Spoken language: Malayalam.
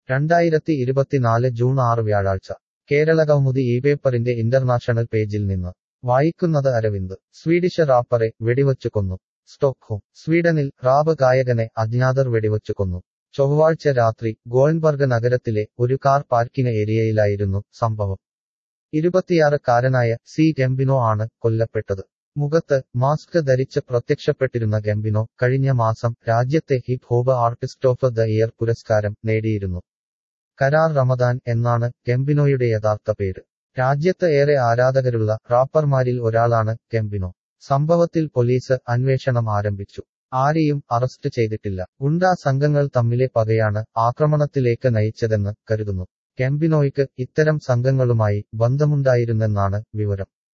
രണ്ടായിരത്തി ഇരുപത്തിനാല് ജൂൺ ആറ് വ്യാഴാഴ്ച കേരളകൗമുദി ഈ പേപ്പറിന്റെ ഇന്റർനാഷണൽ പേജിൽ നിന്ന് വായിക്കുന്നത് അരവിന്ദ് സ്വീഡിഷ് റാപ്പറെ വെടിവച്ചു കൊന്നു സ്റ്റോക്ക്ഹോം സ്വീഡനിൽ റാബ് ഗായകനെ അജ്ഞാതർ വെടിവച്ചു കൊന്നു ചൊവ്വാഴ്ച രാത്രി ഗോൾൻബർഗ് നഗരത്തിലെ ഒരു കാർ പാർക്കിംഗ് ഏരിയയിലായിരുന്നു സംഭവം ഇരുപത്തിയാറുകാരനായ സി ഗെംബിനോ ആണ് കൊല്ലപ്പെട്ടത് മുഖത്ത് മാസ്ക് ധരിച്ച് പ്രത്യക്ഷപ്പെട്ടിരുന്ന ഗെംബിനോ കഴിഞ്ഞ മാസം രാജ്യത്തെ hip hop artist of the year പുരസ്കാരം നേടിയിരുന്നു കരാർ റമദാൻ എന്നാണ് ഗെംബിനോയുടെ യഥാർത്ഥ പേര് രാജ്യത്ത് ഏറെ ആരാധകരുള്ള റാപ്പർമാരിൽ ഒരാളാണ് ഗെംബിനോ സംഭവത്തിൽ പോലീസ് അന്വേഷണം ആരംഭിച്ചു ആരെയും അറസ്റ്റ് ചെയ്തിട്ടില്ല ഗുണ്ടാ സംഘങ്ങൾ തമ്മിലെ പകയാണ് ആക്രമണത്തിലേക്ക് നയിച്ചതെന്ന് കരുതുന്നു കെംബിനോയ്ക്ക് ഇത്തരം സംഘങ്ങളുമായി ബന്ധമുണ്ടായിരുന്നെന്നാണ് വിവരം